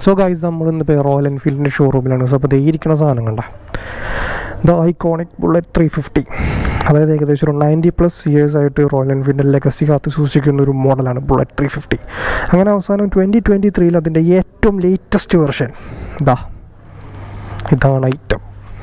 So guys നമ്മൾ ഇന്നിപ്പോൾ royal എൻഫീൽഡിൻ്റെ ഷോറൂമിലാണ് so അപ്പോൾ ദേ ഇരിക്കുന്ന സാധനം കണ്ട the iconic bullet three fifty അതായത് ഏകദേശം ഒരു നയൻറ്റി പ്ലസ് ഇയേഴ്സ് ആയിട്ട് റോയൽ എൻഫീൽഡിൻ്റെ ലെഗസി കാത്ത് സൂക്ഷിക്കുന്ന ഒരു മോഡലാണ് ബുള്ളറ്റ് ത്രീ ഫിഫ്റ്റി അങ്ങനെ അവസാനം ട്വൻറ്റി ട്വൻറ്റി ത്രീയിൽ അതിൻ്റെ ഏറ്റവും ലേറ്റസ്റ്റ് വെർഷൻ ഇതാ ഇതാണ് ഐറ്റം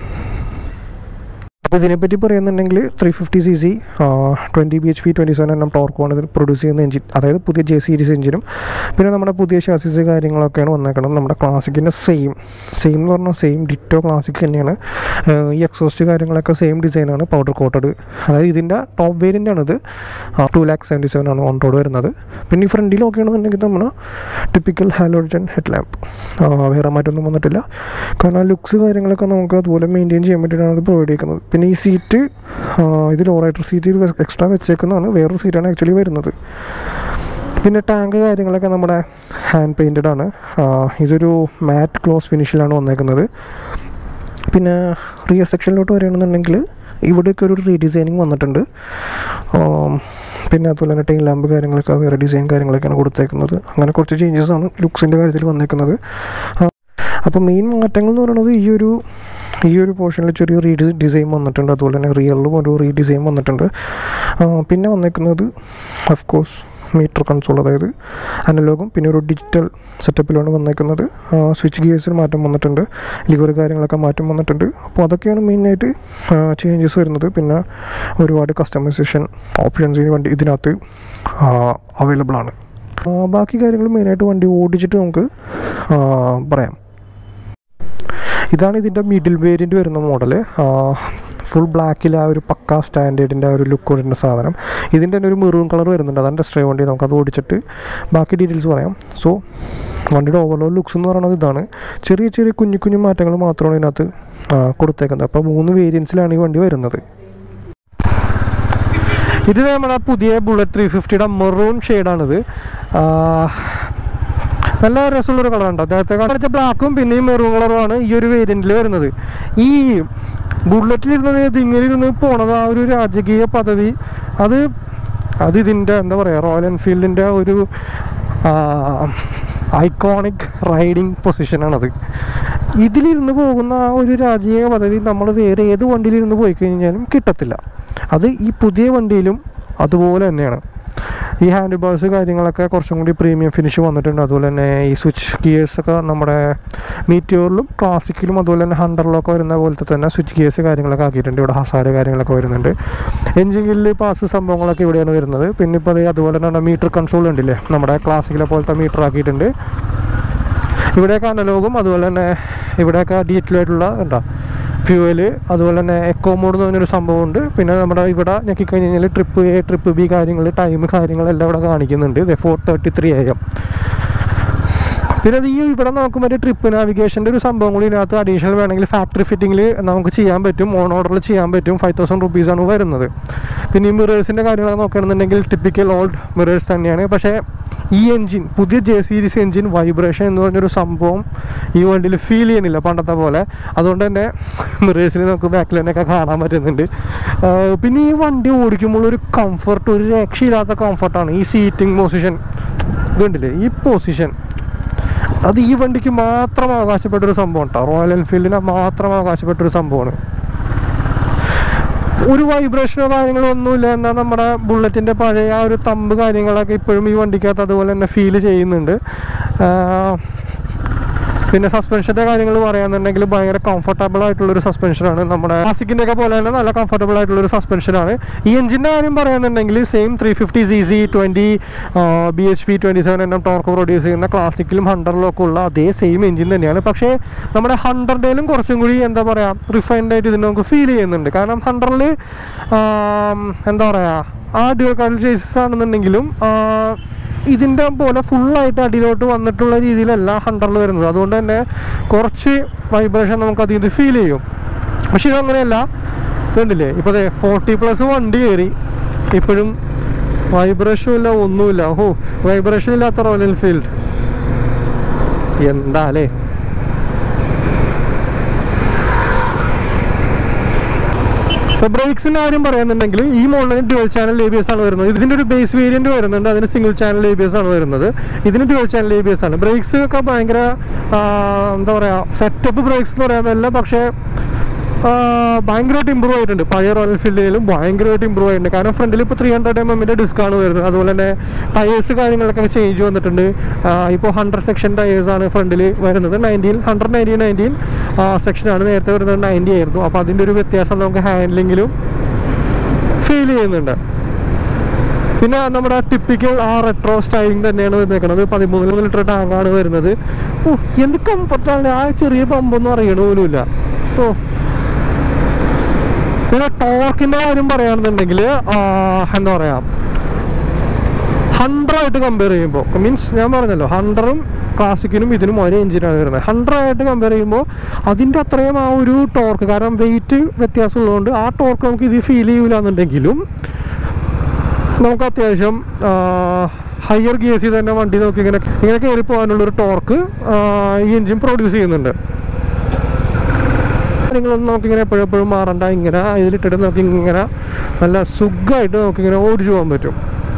അപ്പോൾ ഇതിനെപ്പറ്റി പറയുന്നുണ്ടെങ്കിൽ three fifty C C twenty B H P twenty seven എണ്ണം ടോർക്കുമാണ് ഇതിൽ പ്രൊഡ്യൂസ് ചെയ്യുന്ന എഞ്ചിൻ അതായത് പുതിയ ജെ സീരീസ് എഞ്ചിനും പിന്നെ നമ്മുടെ പുതിയ ഷാസിസ് കാര്യങ്ങളൊക്കെയാണ് വന്നേക്കുന്നത് നമ്മുടെ ക്ലാസിക്കിൻ്റെ സെയിം സെയിം എന്ന് പറഞ്ഞാൽ സെയിം ഡിറ്റോ ക്ലാസിക് തന്നെയാണ് ആഹ് ഈ എക്സോസ്റ്റ് കാര്യങ്ങളൊക്കെ സെയിം ഡിസൈനാണ് പൗഡർ കോട്ടഡ് അതായത് ഇതിൻ്റെ ടോപ്പ് വേരിയൻ്റ് ആണിത് ടു ലാക്ക് സെവൻറ്റി സെവൻ ആണ് ഓൺ റോഡ് വരുന്നത് പിന്നെ ഈ ഫ്രണ്ടിൽ നോക്കുകയാണെന്നുണ്ടെങ്കിൽ നമ്മൾ ടിപ്പിക്കൽ ഹാലോജൻ ഹെഡ് ലാമ്പ് വേറെ മാറ്റമൊന്നും വന്നിട്ടില്ല കാരണം ലുക്സ് കാര്യങ്ങളൊക്കെ നമുക്ക് അതുപോലെ മെയിൻറ്റെയിൻ ചെയ്യാൻ വേണ്ടിയിട്ടാണ് ഇത് പ്രൊവൈഡ് ചെയ്യുന്നത് പിന്നെ ഈ സീറ്റ് ഇത് ലോ റൈറ്റർ സീറ്റ് എക്സ്ട്രാ വെച്ചേക്കുന്നതാണ് വേറൊരു സീറ്റാണ് ആക്ച്വലി വരുന്നത് പിന്നെ ടാങ്ക് കാര്യങ്ങളൊക്കെ നമ്മുടെ ഹാൻഡ് പെയിൻറ്റഡ് ആണ് ആ, ഇതൊരു മാറ്റ് ക്ലോസ് ഫിനിഷിലാണ് വന്നേക്കുന്നത് പിന്നെ റിയർ സെക്ഷനിലോട്ട് വരികയാണെന്നുണ്ടെങ്കിൽ ഇവിടെയൊക്കെ ഒരു റീഡിസൈനിങ് വന്നിട്ടുണ്ട് ആം, പിന്നെ അതുപോലെ തന്നെ ടെയിൻ ലാമ്പ് കാര്യങ്ങളൊക്കെ വേറെ ഡിസൈൻ കാര്യങ്ങളൊക്കെയാണ് കൊടുത്തേക്കുന്നത് അങ്ങനെ കുറച്ച് ചേഞ്ചസ് ആണ് ലുക്സിൻ്റെ കാര്യത്തിൽ വന്നേക്കുന്നത് അപ്പോൾ മെയിൻ മാറ്റങ്ങൾ എന്ന് പറയുന്നത് ഈ ഒരു ഈ ഒരു പോർഷനിൽ ചെറിയ റീ ഡിസൈൻ വന്നിട്ടുണ്ട് അതുപോലെ തന്നെ റിയറിലും ഒരു റീ ഡിസൈൻ വന്നിട്ടുണ്ട് ആ, പിന്നെ വന്നേക്കുന്നത് ഓഫ് കോഴ്സ് മീറ്റർ കൺസോൾ അതായത് അനലോഗും പിന്നെ ഒരു ഡിജിറ്റൽ സെറ്റപ്പിലാണ് വന്നേക്കുന്നത് സ്വിച്ച് ഗിയേഴ്സിൽ മാറ്റം വന്നിട്ടുണ്ട് ലിവർ കാര്യങ്ങളൊക്കെ മാറ്റം വന്നിട്ടുണ്ട് അപ്പോൾ അതൊക്കെയാണ് മെയിനായിട്ട് ചേഞ്ചസ് വരുന്നത് പിന്നെ ഒരുപാട് കസ്റ്റമൈസേഷൻ ഓപ്ഷൻസ് ഈ വണ്ടി ഇതിനകത്ത് അവൈലബിൾ ആണ് ആ, ബാക്കി കാര്യങ്ങൾ മെയിനായിട്ട് വണ്ടി ഓടിച്ചിട്ട് നമുക്ക് ആ, പറയാം ഇതാണ് ഇതിൻ്റെ മിഡിൽ വേരിയൻറ്റ് വരുന്ന മോഡൽ ഫുൾ ബ്ലാക്കിൽ ആ ഒരു പക്ക സ്റ്റാൻഡേർഡിൻ്റെ ആ ഒരു ലുക്ക് വരുന്ന സാധനം ഇതിൻ്റെ തന്നെ ഒരു മെറൂൺ കളർ വരുന്നുണ്ട് അതാണ് ടെസ്റ്റ് ഡ്രൈവ് വണ്ടി നമുക്കത് ഓടിച്ചിട്ട് ബാക്കി ഡീറ്റെയിൽസ് പറയാം സോ വണ്ടിയുടെ ഓവറോൾ ലുക്സ് എന്ന് പറയുന്നത് ഇതാണ് ചെറിയ ചെറിയ കുഞ്ഞു കുഞ്ഞു മാറ്റങ്ങൾ മാത്രമാണ് ഇതിനകത്ത് ആ, കൊടുത്തേക്കുന്നത് അപ്പോൾ മൂന്ന് വേരിയൻസിലാണ് ഈ വണ്ടി വരുന്നത് ഇത് നമ്മുടെ പുതിയ ബുള്ളറ്റ് ത്രീ ഫിഫ്റ്റിയുടെ മെറൂൺ ഷെയ്ഡാണിത് നല്ല രസമുള്ളൊരു കളറുണ്ട് നേരത്തെ കാണിച്ച ബ്ലാക്കും പിന്നെ ഈ മെറൂൺ കളറുമാണ് ഈ ഒരു വേരിയൻറ്റിൽ വരുന്നത് ഈ ബുള്ളറ്റിലിരുന്നത് ഇത് ഇങ്ങനെ ഇരുന്ന് പോണത് ആ ഒരു രാജകീയ പദവി അത് അത് ഇതിൻ്റെ എന്താ പറയുക റോയൽ എൻഫീൽഡിൻ്റെ ഒരു ഐക്കോണിക് റൈഡിങ് പൊസിഷനാണത് ഇതിലിരുന്ന് പോകുന്ന ആ ഒരു രാജകീയ പദവി നമ്മൾ വേറെ ഏത് വണ്ടിയിലിരുന്ന് പോയി കഴിഞ്ഞാലും കിട്ടത്തില്ല അത് ഈ പുതിയ വണ്ടിയിലും അതുപോലെ തന്നെയാണ് ഈ ഹാൻഡ് ബാർസ് കാര്യങ്ങളൊക്കെ കുറച്ചും കൂടി പ്രീമിയം ഫിനിഷ് വന്നിട്ടുണ്ട് അതുപോലെ തന്നെ ഈ സ്വിച്ച് ഗിയേഴ്സ് ഒക്കെ നമ്മുടെ മീറ്റിയോറിലും ക്ലാസിക്കിലും അതുപോലെ തന്നെ ഹണ്ടറിലൊക്കെ വരുന്ന പോലത്തെ തന്നെ സ്വിച്ച് ഗിയേഴ്സ് കാര്യങ്ങളൊക്കെ ആക്കിയിട്ടുണ്ട് ഇവിടെ ഹസാഡ് കാര്യങ്ങളൊക്കെ വരുന്നുണ്ട് എഞ്ചിൻ ഗില്ല് പാസ് സംഭവങ്ങളൊക്കെ ഇവിടെയാണ് വരുന്നത് പിന്നെ ഇപ്പോൾ ദേ അതുപോലെ തന്നെ മീറ്റർ കൺസോൾ ഉണ്ടല്ലേ നമ്മുടെ ക്ലാസിക്കിലെ പോലത്തെ മീറ്റർ ആക്കിയിട്ടുണ്ട് ഇവിടെയൊക്കെ അനലോഗും അതുപോലെ തന്നെ ഇവിടെയൊക്കെ ഡീറ്റെയിൽ ആയിട്ടുള്ള എന്താ ഫ്യൂവല് അതുപോലെ തന്നെ എക്കോ മോഡ് എന്ന് പറഞ്ഞൊരു സംഭവമുണ്ട് പിന്നെ നമ്മുടെ ഇവിടെ ഞെക്കിക്കഴിഞ്ഞ് കഴിഞ്ഞാൽ ട്രിപ്പ് എ ട്രിപ്പ് ബി കാര്യങ്ങൾ ടൈം കാര്യങ്ങളെല്ലാം ഇവിടെ കാണിക്കുന്നുണ്ട് ഫോർ തേർട്ടി ത്രീ ആയം പിന്നെ അത് ഈ ഇവിടെ നമുക്ക് മറ്റേ ട്രിപ്പ് നാവിഗേഷൻ്റെ ഒരു സംഭവം കൂടി ഇതിനകത്ത് അഡീഷണൽ വേണമെങ്കിൽ ഫാക്ടറി ഫിറ്റിങ്ങിൽ നമുക്ക് ചെയ്യാൻ പറ്റും ഓൺ ഓർഡറിൽ ചെയ്യാൻ പറ്റും ഫൈവ് തൗസൻഡ് റുപ്പീസാണ് വരുന്നത് പിന്നെ ഈ മിറേഴ്സിൻ്റെ കാര്യങ്ങളൊക്കെ നോക്കുകയാണെന്നുണ്ടെങ്കിൽ ടിപ്പിക്കൽ ഓൾഡ് മിറേഴ്സ് തന്നെയാണ് പക്ഷേ ഈ എൻജിൻ പുതിയ ജെ സീരീസ് എൻജിൻ വൈബ്രേഷൻ എന്ന് പറഞ്ഞൊരു സംഭവം ഈ വണ്ടിയിൽ ഫീൽ ചെയ്യണില്ല പണ്ടത്തെ പോലെ അതുകൊണ്ട് തന്നെ മിറേഴ്സിൽ നമുക്ക് ബാക്കിൽ തന്നെയൊക്കെ കാണാൻ പറ്റുന്നുണ്ട് ആഹ് പിന്നെ ഈ വണ്ടി ഓടിക്കുമ്പോൾ ഒരു കംഫർട്ട് ഒരു രക്ഷയില്ലാത്ത കംഫർട്ടാണ് ഈ സീറ്റിംഗ് പൊസിഷൻ ഇതുണ്ടല്ലേ ഈ പൊസിഷൻ അത് ഈ വണ്ടിക്ക് മാത്രം അവകാശപ്പെട്ട ഒരു സംഭവം കേട്ടോ റോയൽ എൻഫീൽഡിന് മാത്രം അവകാശപ്പെട്ട ഒരു സംഭവമാണ് ഒരു വൈബ്രേഷനോ കാര്യങ്ങളോ ഒന്നുമില്ല എന്നാൽ നമ്മുടെ ബുള്ളറ്റിൻ്റെ പഴയ ആ ഒരു തമ്പ് കാര്യങ്ങളൊക്കെ ഇപ്പോഴും ഈ വണ്ടിക്കകത്ത് അതുപോലെ തന്നെ ഫീൽ ചെയ്യുന്നുണ്ട് ആഹ് പിന്നെ സസ്പെൻഷൻ്റെ കാര്യങ്ങൾ പറയാന്നുണ്ടെങ്കിൽ ഭയങ്കര കംഫർട്ടബിൾ ആയിട്ടുള്ളൊരു സസ്പെൻഷനാണ് നമ്മുടെ ക്ലാസിക്കിൻ്റെ ഒക്കെ പോലെ തന്നെ നല്ല കംഫർട്ടബിൾ ആയിട്ടുള്ളൊരു സസ്പെൻഷനാണ് ഈ എഞ്ചിൻ്റെ കാര്യം പറയാന്നുണ്ടെങ്കിൽ same three fifty C C twenty B H P twenty seven എണ്ണം ടോർക്ക് പ്രൊഡ്യൂസ് ചെയ്യുന്ന ക്ലാസിക്കിലും ഹൺഡ്രഡിലും ഒക്കെ ഉള്ള അതേ സെയിം എഞ്ചിൻ തന്നെയാണ് പക്ഷേ നമ്മുടെ ഹൺഡ്രഡിലും കുറച്ചും കൂടി എന്താ പറയുക റിഫൈൻഡ് ആയിട്ട് ഇതിന് നമുക്ക് ഫീൽ ചെയ്യുന്നുണ്ട് കാരണം ഹൺഡ്രഡിൽ എന്താ പറയുക ആ ഡ്യുവൽ കാർഡിൽ ചേസസ് ആണെന്നുണ്ടെങ്കിലും ആ, ഇതിൻ്റെ പോലെ ഫുള്ളായിട്ട് അടിയിലോട്ട് വന്നിട്ടുള്ള രീതിയിലല്ല ഹൺഡറിൽ വരുന്നത് അതുകൊണ്ട് തന്നെ കുറച്ച് വൈബ്രേഷൻ നമുക്ക് അതിൽ നിന്ന് ഫീൽ ചെയ്യും പക്ഷെ ഇതങ്ങനെയല്ല ഇതുണ്ടല്ലേ ഇപ്പോൾ ഫോർട്ടി പ്ലസ് വണ്ടി കയറി ഇപ്പോഴും വൈബ്രേഷനും ഇല്ല ഒന്നുമില്ല ഓ വൈബ്രേഷൻ ഇല്ലാത്ത റോയൽ എൻഫീൽഡ് എന്താ അല്ലേ ഇപ്പോൾ ബ്രേക്സിൻ്റെ കാര്യം പറയുന്നുണ്ടെങ്കിൽ ഈ മോഡലിന് dual channel A B S ആണ് വരുന്നത് ഇതിൻ്റെ ഒരു ബേസ് വേരിയന്റ് വരുന്നുണ്ട് അതിന് single channel A B S ആണ് വരുന്നത് ഇതിന് dual channel A B S ആണ് ബ്രേക്സ് ഒക്കെ ഭയങ്കര ആ, എന്താ പറയുക സെറ്റപ്പ് ബ്രേക്സ് എന്ന് പറയാൻ പറ്റില്ല പക്ഷേ ആ, ഭയങ്കരമായിട്ട് ഇമ്പ്രൂവ് ആയിട്ടുണ്ട് പഴയ റോയൽ എൻഫീൽഡിലും ഭയങ്കരമായിട്ട് ഇമ്പ്രൂവ് ആയിട്ടുണ്ട് കാരണം ഫ്രണ്ടിൽ ഇപ്പോൾ ത്രീ ഹൺഡ്രഡ് എം എമ്മിൻ്റെ ഡിസ്ക്കാണ് വരുന്നത് അതുപോലെ തന്നെ ടയേഴ്സ് കാര്യങ്ങളൊക്കെ ചേഞ്ച് വന്നിട്ടുണ്ട് ഇപ്പോൾ ഹൺഡ്രഡ് സെക്ഷൻ ടയേഴ്സാണ് ഫ്രണ്ടിൽ വരുന്നത് നയൻറ്റീൻ ഹൺഡ്രഡ് നയൻറ്റീൻ നയൻറ്റീൻ സെക്ഷനാണ് നേരത്തെ വരുന്നത് നയൻറ്റി ആയിരുന്നു അപ്പോൾ അതിൻ്റെ ഒരു വ്യത്യാസം നമുക്ക് ഹാൻഡ്ലിങ്ങിലും ഫീൽ ചെയ്യുന്നുണ്ട് പിന്നെ നമ്മുടെ ടിപ്പിക്കൽ ആ റെട്രോ സ്റ്റൈലിംഗ് തന്നെയാണ് വന്നേക്കുന്നത് പതിമൂന്ന് ലിറ്റർ ടാങ്കാണ് വരുന്നത് ഓ എന്ത് കംഫർട്ടാണ് ആ ചെറിയ പമ്പൊന്നും അറിയണ പോലുമില്ല ഓ പിന്നെ ടോർക്കിൻ്റെ കാര്യം പറയുകയാണെന്നുണ്ടെങ്കിൽ എന്താ പറയുക ഹൺഡ്രഡായിട്ട് കമ്പയർ ചെയ്യുമ്പോൾ മീൻസ് ഞാൻ പറഞ്ഞല്ലോ ഹൺഡറും ക്ലാസിക്കിനും ഇതിനും ഒരേ എഞ്ചിനാണ് വരുന്നത് ഹൺഡ്രഡായിട്ട് കമ്പയർ ചെയ്യുമ്പോൾ അതിൻ്റെ അത്രയും ആ ഒരു ടോർക്ക് കാരണം വെയിറ്റ് വ്യത്യാസമുള്ളതുകൊണ്ട് ആ ടോർക്ക് നമുക്ക് ഇത് ഫീൽ ചെയ്യൂല എന്നുണ്ടെങ്കിലും നമുക്ക് അത്യാവശ്യം ഹയർ ഗിയേഴ്സിൽ തന്നെ വണ്ടി നോക്കി ഇങ്ങനെ ഇങ്ങനെ കയറി പോകാനുള്ളൊരു ടോർക്ക് ഈ എഞ്ചിൻ പ്രൊഡ്യൂസ് ചെയ്യുന്നുണ്ട് കാര്യങ്ങളൊന്നും നമുക്കിങ്ങനെ എപ്പോഴെപ്പോഴും മാറണ്ട ഇങ്ങനെ ഇതിലിട്ടിട്ട് നമുക്ക് ഇങ്ങനെ നല്ല സുഖമായിട്ട് നമുക്കിങ്ങനെ ഓടിച്ചു പോകാൻ പറ്റും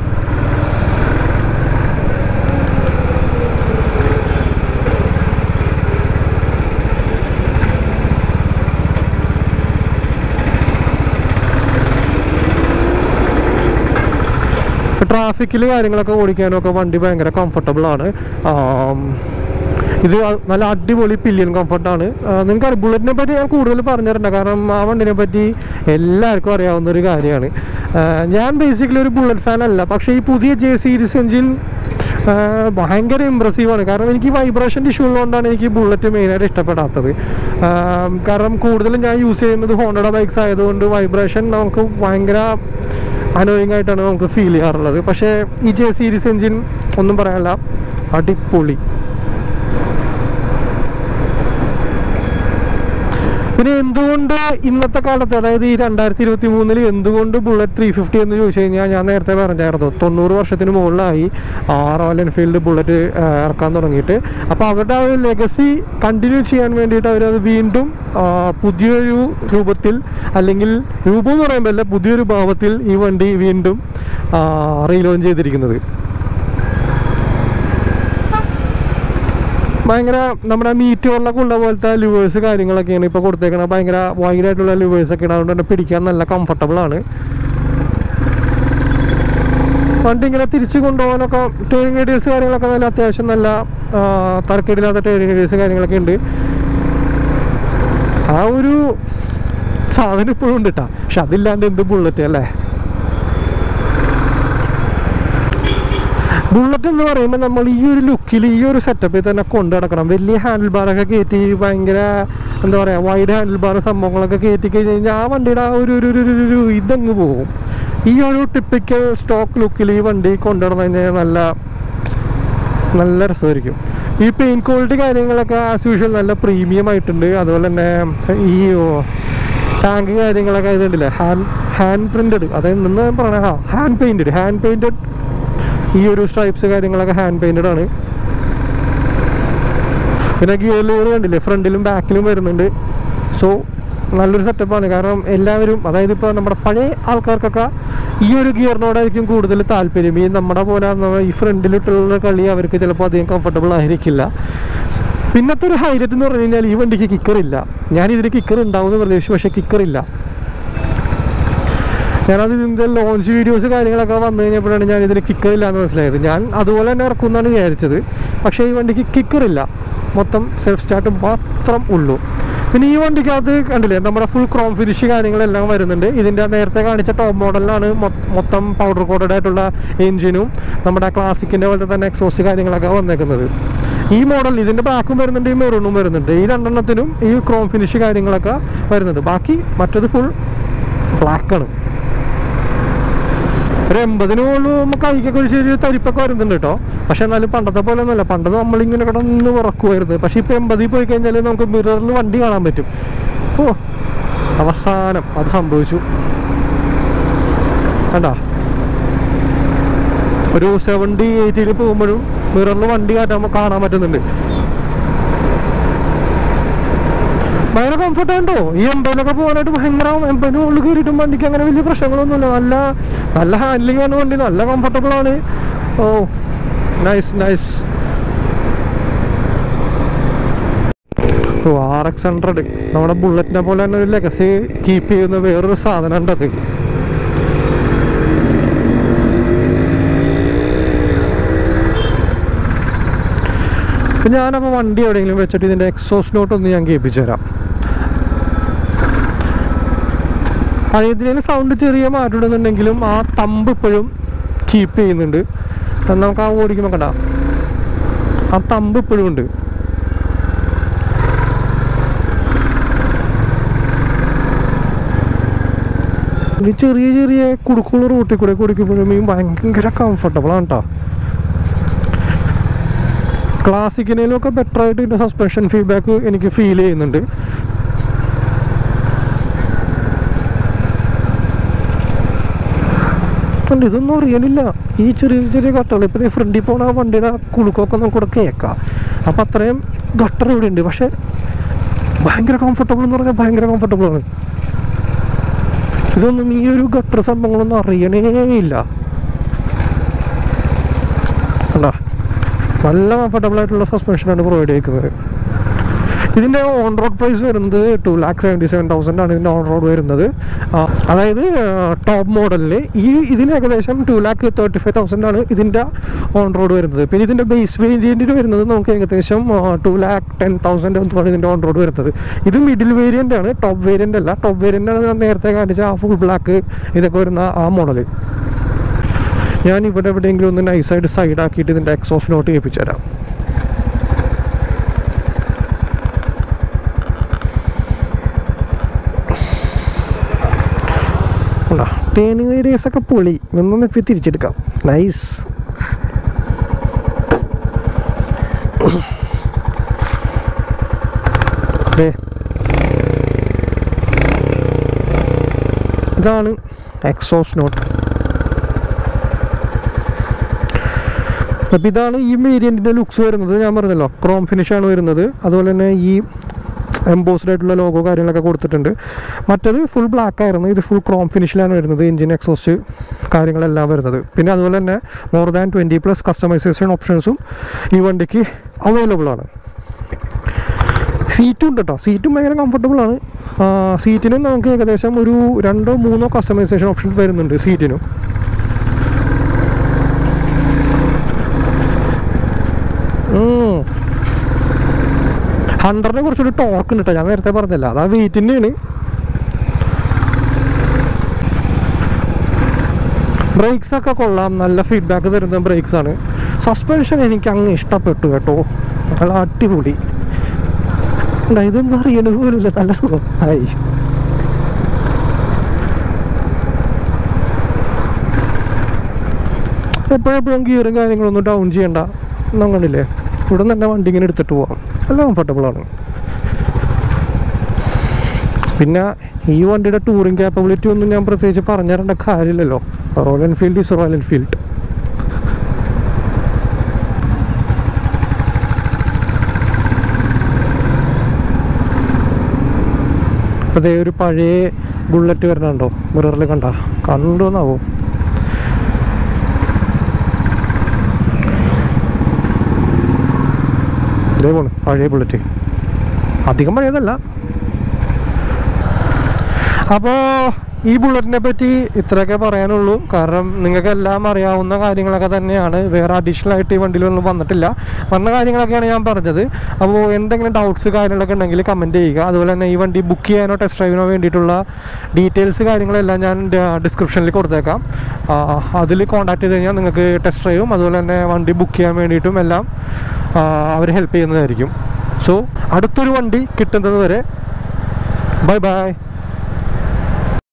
ട്രാഫിക്കിൽ കാര്യങ്ങളൊക്കെ ഓടിക്കാനും ഒക്കെ വണ്ടി ഭയങ്കര കംഫർട്ടബിൾ ആണ് ആം, ഇത് അ- നല്ല അടിപൊളി പില്ലിയൻ കംഫർട്ടാണ് നിങ്ങൾക്ക് അറിയാം ബുള്ളറ്റിനെ പറ്റി ഞാൻ കൂടുതൽ പറഞ്ഞിട്ടുണ്ട് കാരണം ആ വണ്ടിനെ പറ്റി എല്ലാവർക്കും അറിയാവുന്ന ഒരു കാര്യമാണ് ആ, ഞാൻ ബേസിക്കലി ഒരു ബുള്ളറ്റ് ഫാൻ അല്ല പക്ഷേ ഈ പുതിയ ജെ സീരീസ് എഞ്ചിൻ ഭയങ്കര ഇമ്പ്രസീവാണ് കാരണം എനിക്ക് വൈബ്രേഷൻ ഇഷ്യൂ ഉള്ളതുകൊണ്ടാണ് എനിക്ക് ബുള്ളറ്റ് മെയിനായിട്ട് ഇഷ്ടപ്പെടാത്തത് ആ, കാരണം കൂടുതലും ഞാൻ യൂസ് ചെയ്യുന്നത് ഹോണ്ടയുടെ ബൈക്സ് ആയതുകൊണ്ട് വൈബ്രേഷൻ നമുക്ക് ഭയങ്കര അനോയിങ് ആയിട്ടാണ് നമുക്ക് ഫീൽ ചെയ്യാറുള്ളത് പക്ഷേ ഈ ജെ സീരീസ് എഞ്ചിൻ ഒന്നും പറയാനില്ല അടിപൊളി പിന്നെ എന്തുകൊണ്ട് ഇന്നത്തെ കാലത്ത് അതായത് ഈ രണ്ടായിരത്തി ഇരുപത്തി മൂന്നിൽ എന്തുകൊണ്ട് ബുള്ളറ്റ് ത്രീ ഫിഫ്റ്റി എന്ന് ചോദിച്ചു കഴിഞ്ഞാൽ ഞാൻ നേരത്തെ പറഞ്ഞായിരുന്നു തൊണ്ണൂറ് വർഷത്തിന് മുകളിലായി ആ റോയൽ എൻഫീൽഡ് ബുള്ളറ്റ് ആ, ഇറക്കാൻ തുടങ്ങിയിട്ട് അപ്പോൾ അവരുടെ ആ ഒരു ലെഗസി കണ്ടിന്യൂ ചെയ്യാൻ വേണ്ടിയിട്ട് അവരത് വീണ്ടും ആ, പുതിയൊരു രൂപത്തിൽ അല്ലെങ്കിൽ രൂപം എന്ന് പറയുമ്പോൾ അല്ല പുതിയൊരു ഭാവത്തിൽ ഈ വണ്ടി വീണ്ടും റീലോഞ്ച് ചെയ്തിരിക്കുന്നത് ഭയങ്കര നമ്മുടെ മീറ്റോറിലൊക്കെ ഉള്ള പോലത്തെ ലിവേഴ്സ് കാര്യങ്ങളൊക്കെയാണ് ഇപ്പോൾ കൊടുത്തേക്കണത് ഭയങ്കര വൈഡ് ആയിട്ടുള്ള ലിവേഴ്സ് ഒക്കെ അതുകൊണ്ട് തന്നെ പിടിക്കാൻ നല്ല കംഫർട്ടബിൾ ആണ് വണ്ടി ഇങ്ങനെ തിരിച്ചു കൊണ്ടുപോകാനൊക്കെ ടേണിംഗ് റേഡിയസ് കാര്യങ്ങളൊക്കെ നല്ല അത്യാവശ്യം നല്ല ആ, തരക്കേടില്ലാത്ത ടേണിംഗ് റേഡിയസ് കാര്യങ്ങളൊക്കെ ഉണ്ട് ആ ഒരു സാധനം ഇപ്പോഴും ഉണ്ട് കേട്ടോ പക്ഷെ അതില്ലാണ്ട് എന്ത് ബുള്ളറ്റ് അല്ലേ ബുള്ളറ്റ് എന്ന് പറയുമ്പോൾ നമ്മൾ ഈ ഒരു ലുക്കിൽ ഈ ഒരു സെറ്റപ്പിൽ തന്നെ കൊണ്ടു നടക്കണം വലിയ ഹാൻഡിൽ ബാറൊക്കെ കയറ്റി ഭയങ്കര എന്താ പറയുക വൈഡ് ഹാൻഡിൽ ബാർ സംഭവങ്ങളൊക്കെ കയറ്റി കഴിഞ്ഞ് കഴിഞ്ഞാൽ ആ വണ്ടിയുടെ ആ ഒരു ഒരു ഒരു- ഒരു- ഒരു ഇതങ്ങ് പോകും ഈ ഒരു ടിപ്പിക്കൽ സ്റ്റോക്ക് ലുക്കിൽ ഈ വണ്ടി കൊണ്ടു നടന്നു കഴിഞ്ഞാൽ നല്ല നല്ല രസമായിരിക്കും ഈ പെയിൻറ്റ് ക്വാളിറ്റി കാര്യങ്ങളൊക്കെ ആസ് യൂഷ്വൽ നല്ല പ്രീമിയം ആയിട്ടുണ്ട് അതുപോലെ തന്നെ ഈ ടാങ്ക് കാര്യങ്ങളൊക്കെ ഇതുണ്ടല്ലേ ഹാൻഡ് ഹാൻഡ് പ്രിൻറ്റഡ് അതായത് നിന്ന് പറയണ ആ ഹാൻഡ് പെയിൻറ്റഡ് ഹാൻഡ് പെയിൻറ്റഡ് ഈ ഒരു സ്ട്രൈപ്സ് കാര്യങ്ങളൊക്കെ ഹാൻഡ് പെയിൻറ്റഡ് ആണ് പിന്നെ ഗിയർ ലിവർ കണ്ടില്ലേ ഫ്രണ്ടിലും ബാക്കിലും വരുന്നുണ്ട് സോ നല്ലൊരു സെറ്റപ്പാണ് കാരണം എല്ലാവരും അതായത് ഇപ്പോൾ നമ്മുടെ പഴയ ആൾക്കാർക്കൊക്കെ ഈ ഒരു ഗിയറിനോടായിരിക്കും കൂടുതൽ താല്പര്യം ഈ നമ്മുടെ പോലെ നമ്മ- ഈ ഫ്രണ്ടിലിട്ടുള്ള കളി അവർക്ക് ചിലപ്പോൾ അധികം കംഫർട്ടബിൾ ആയിരിക്കില്ല പിന്നത്തെ ഒരു ഹൈലൈറ്റ് എന്ന് പറഞ്ഞു കഴിഞ്ഞാൽ ഈ വണ്ടിക്ക് കിക്കറില്ല ഞാൻ ഇതിന് കിക്കർ ഉണ്ടാവുമെന്ന് പ്രതീക്ഷിച്ചു പക്ഷേ കിക്കറില്ല ഞാനത് ഇതിൻ്റെ ലോഞ്ച് വീഡിയോസ് കാര്യങ്ങളൊക്കെ വന്നു കഴിഞ്ഞപ്പോഴാണ് ഞാൻ ഇതിന് കിക്കറില്ല എന്ന് മനസ്സിലായത് ഞാൻ അതുപോലെ തന്നെ ഇറക്കുമെന്നാണ് വിചാരിച്ചത് പക്ഷേ ഈ വണ്ടിക്ക് കിക്കറില്ല മൊത്തം സെൽഫ് സ്റ്റാർട്ട് മാത്രം ഉള്ളൂ പിന്നെ ഈ വണ്ടിക്കകത്ത് കണ്ടില്ലേ നമ്മുടെ ഫുൾ ക്രോം ഫിനിഷ് കാര്യങ്ങളെല്ലാം വരുന്നുണ്ട് ഇതിൻ്റെ നേരത്തെ കാണിച്ച ടോപ്പ് മോഡലിലാണ് മൊത്തം പൗഡർ കോട്ടഡ് ആയിട്ടുള്ള എഞ്ചിനും നമ്മുടെ ക്ലാസിക്കിൻ്റെ പോലത്തെ തന്നെ എക്സോസ്റ്റ് കാര്യങ്ങളൊക്കെ വന്നേക്കുന്നത് ഈ മോഡൽ ഇതിൻ്റെ ബാക്കും വരുന്നുണ്ട് ഈ മെറൂണും വരുന്നുണ്ട് ഈ രണ്ടെണ്ണത്തിനും ഈ ക്രോം ഫിനിഷ് കാര്യങ്ങളൊക്കെ വരുന്നുണ്ട് ബാക്കി മറ്റത് ഫുൾ ബ്ലാക്കാണ് ഒരു എൺപതിന് പോലും കൈക്കൊക്കെ ഒരു ചെറിയ തരിപ്പൊക്കെ വരുന്നുണ്ട് കേട്ടോ പക്ഷെ എന്നാലും പണ്ടത്തെ പോലെ ഒന്നുമല്ല പണ്ട് നമ്മളിങ്ങനെ കിടന്ന് ഉറക്കുമായിരുന്നു പക്ഷെ ഇപ്പൊ എൺപതിൽ പോയി കഴിഞ്ഞാൽ നമുക്ക് മിററിൽ വണ്ടി കാണാൻ പറ്റും ഓ അവസാനം അത് സംഭവിച്ചു കണ്ടാ ഒരു സെവൻറ്റി എയ്റ്റിയിൽ പോകുമ്പോഴും മിററിൽ വണ്ടി കാട്ടാൻ കാണാൻ പറ്റുന്നുണ്ട് ഭയങ്കര കംഫർട്ട് ഉണ്ടോ ഈ എൺപതിലൊക്കെ പോകാനായിട്ട് ഭയങ്കര എൺപതിന് മുകളിൽ കയറിയിട്ടും വണ്ടിക്ക് അങ്ങനെ വലിയ പ്രശ്നങ്ങളൊന്നുമില്ല നല്ല നല്ല ഹാൻഡ്ലിംഗ് ആണ് വണ്ടി നല്ല കംഫർട്ടബിൾ ആണ് ഓ നൈസ് നൈസ് ഓ ആർ എക്സ് ഹൺഡ്രഡ് നമ്മുടെ ബുള്ളറ്റിനെ പോലെ തന്നെ ഒരു ലെഗസി കീപ്പ് ചെയ്യുന്ന വേറൊരു സാധനം ഉണ്ട് അത് ഇപ്പം ഞാനപ്പോൾ വണ്ടി എവിടെയെങ്കിലും വെച്ചിട്ട് ഇതിൻ്റെ എക്സോസ് നോട്ട് ഒന്ന് ഞാൻ കേൾപ്പിച്ചു തരാം പഴയതിന് സൗണ്ട് ചെറിയ മാറ്റം ഇടുന്നുണ്ടെങ്കിലും ആ തമ്പ് ഇപ്പോഴും കീപ്പ് ചെയ്യുന്നുണ്ട് അത് നമുക്ക് ആ ഓടിക്കുമ്പോൾ കണ്ട ആ തമ്പ് ഇപ്പോഴും ഉണ്ട് ഈ ചെറിയ ചെറിയ കുടുക്കുള്ള റൂട്ടിൽ കൂടെ കുടിക്കുമ്പോഴും ഈ ഭയങ്കര കംഫർട്ടബിൾ ആണ് കേട്ടോ ക്ലാസിക്കിനേലും ഒക്കെ ബെറ്റർ ആയിട്ട് ഇതിൻ്റെ സസ്പെൻഷൻ ഫീഡ്ബാക്ക് എനിക്ക് ഫീൽ ചെയ്യുന്നുണ്ട് കണ്ട് ഇതൊന്നും അറിയണില്ല ഈ ചെറിയ ചെറിയ ഗട്ടർ ഇപ്പോൾ ഫ്രണ്ടിൽ പോണ ആ വണ്ടിയുടെ കുളുക്കൊക്കെ നമുക്കിവിടെ കേൾക്കാം അപ്പം അത്രയും ഗട്ടർ ഇവിടെ ഉണ്ട് പക്ഷേ ഭയങ്കര കംഫർട്ടബിൾ എന്ന് പറഞ്ഞാൽ ഭയങ്കര കംഫർട്ടബിൾ ആണ് ഇതൊന്നും ഈ ഒരു ഗട്ടർ സംഭവങ്ങളൊന്നും അറിയണേ ഇല്ല കണ്ടാ നല്ല കംഫർട്ടബിൾ ആയിട്ടുള്ള സസ്പെൻഷനാണ് പ്രൊവൈഡ് ചെയ്തിരിക്കുന്നത് ഇതിൻ്റെ ഓൺ റോഡ് പ്രൈസ് വരുന്നത് two lakh seventy seven thousand ആണ് ഇതിൻ്റെ ഓൺ റോഡ് വരുന്നത് ആ, അതായത് ടോപ്പ് മോഡലിന് ഈ ഇതിന് ഏകദേശം two lakh thirty five thousand ആണ് ഇതിൻ്റെ ഓൺ റോഡ് വരുന്നത് പിന്നെ ഇതിൻ്റെ ബേസ് വേരിയൻറ്റിന് വരുന്നത് നമുക്ക് ഏകദേശം ടു ലാക്ക് ടെൻ തൗസൻഡ് ആണ് ഇതിൻ്റെ ഓൺ റോഡ് വരുന്നത് ഇത് മിഡിൽ വേരിയൻ്റ് ആണ് ടോപ്പ് വേരിയൻ്റ് അല്ല ടോപ്പ് വേരിയൻ്റ് ആണ് ഞാൻ നേരത്തെ കാണിച്ച ആ ഫുൾ ബ്ലാക്ക് ഇതൊക്കെ വരുന്ന ആ മോഡൽ ഞാൻ ഇവിടെ എവിടെയെങ്കിലും ഒന്ന് നൈസായിട്ട് സൈഡ് ആക്കിയിട്ട് ഇതിൻ്റെ എക്സോസ് നോട്ട് കേൾപ്പിച്ചു തരാം ടേണിംഗ് റേഡിയസ് ഒക്കെ പൊളി നിന്നൊന്ന് ഇപ്പം തിരിച്ചെടുക്കാം നൈസ് ദേ. ഇതാണ് എക്സോസ് നോട്ട് അപ്പോൾ ഇതാണ് ഈ വേരിയൻറ്റിൻ്റെ ലുക്സ് വരുന്നത് ഞാൻ പറഞ്ഞല്ലോ ക്രോം ഫിനിഷാണ് വരുന്നത് അതുപോലെ തന്നെ ഈ എംബോസ്ഡ് ആയിട്ടുള്ള ലോഗോ കാര്യങ്ങളൊക്കെ കൊടുത്തിട്ടുണ്ട് മറ്റത് ഫുൾ ബ്ലാക്ക് ആയിരുന്നു ഇത് ഫുൾ ക്രോം ഫിനിഷിലാണ് വരുന്നത് എഞ്ചിൻ എക്സോസ്റ്റ് കാര്യങ്ങളെല്ലാം വരുന്നത് പിന്നെ അതുപോലെ തന്നെ more than twenty plus customization ഓപ്ഷൻസും ഈ വണ്ടിക്ക് അവൈലബിൾ ആണ് സീറ്റും ഉണ്ട് കേട്ടോ സീറ്റും ഭയങ്കര കംഫർട്ടബിൾ ആണ് സീറ്റിനും നമുക്ക് ഏകദേശം ഒരു രണ്ടോ മൂന്നോ കസ്റ്റമൈസേഷൻ ഓപ്ഷൻ വരുന്നുണ്ട് സീറ്റിനും ഹൺഡ്രഡിനെ കുറച്ചുകൂടി ടോർക്ക് ഉണ്ട് കേട്ടോ ഞാൻ നേരത്തെ പറഞ്ഞല്ല അത് ആ വെയിറ്റിൻ്റെയാണ് ബ്രേക്സ് ഒക്കെ കൊള്ളാം നല്ല ഫീഡ്ബാക്ക് തരുന്ന ബ്രേക്സ് ആണ് സസ്പെൻഷൻ എനിക്ക് അങ്ങ് ഇഷ്ടപ്പെട്ടു കേട്ടോ നല്ല അടിപൊളി ഉണ്ടാ, ഇതൊന്നും അറിയണ പോലില്ല നല്ല സുഖം ആയി എപ്പോഴെപ്പോഴും ഗിയറും കാര്യങ്ങളൊന്നും ഡൗൺ ചെയ്യണ്ട ഒന്നും കണ്ടില്ലേ ഇവിടെ നിന്ന് തന്നെ വണ്ടി ഇങ്ങനെ എടുത്തിട്ട് പോവാം നല്ല കംഫർട്ടബിൾ ആണ് പിന്നെ ഈ വണ്ടിയുടെ ടൂറിങ് ക്യാപ്പബിലിറ്റി ഒന്നും ഞാൻ പ്രത്യേകിച്ച് പറഞ്ഞു തരേണ്ട കാര്യമില്ലല്ലോ Royal Enfield is Royal Enfield ഇപ്പം ദേ ഒരു പഴയ ബുള്ളറ്റ് വരണുണ്ടോ മിററിൽ കണ്ട കണ്ടോന്നാവോ ഇതേ പോണ് പഴയ ബുള്ളറ്റ് അധികം പഴയതല്ല അപ്പോൾ ഈ ബുള്ളറ്റിനെ പറ്റി ഇത്രയൊക്കെ പറയാനുള്ളൂ കാരണം നിങ്ങൾക്ക് എല്ലാം അറിയാവുന്ന കാര്യങ്ങളൊക്കെ തന്നെയാണ് വേറെ അഡീഷണൽ ആയിട്ട് ഈ വണ്ടിയിലൊന്നും വന്നിട്ടില്ല വന്ന കാര്യങ്ങളൊക്കെയാണ് ഞാൻ പറഞ്ഞത് അപ്പോൾ എന്തെങ്കിലും ഡൗട്ട്സ് കാര്യങ്ങളൊക്കെ ഉണ്ടെങ്കിൽ കമൻറ്റ് ചെയ്യുക അതുപോലെ തന്നെ ഈ വണ്ടി ബുക്ക് ചെയ്യാനോ ടെസ്റ്റ് ഡ്രൈവിനോ വേണ്ടിയിട്ടുള്ള ഡീറ്റെയിൽസ് കാര്യങ്ങളെല്ലാം ഞാൻ ഡിസ്ക്രിപ്ഷനിൽ കൊടുത്തേക്കാം അതിൽ കോൺടാക്ട് ചെയ്ത് കഴിഞ്ഞാൽ നിങ്ങൾക്ക് ടെസ്റ്റ് ഡ്രൈവും അതുപോലെ തന്നെ വണ്ടി ബുക്ക് ചെയ്യാൻ വേണ്ടിയിട്ടും എല്ലാം അവർ ഹെൽപ്പ് ചെയ്യുന്നതായിരിക്കും സോ അടുത്തൊരു വണ്ടി കിട്ടുന്നത് വരെ ബൈ ബൈ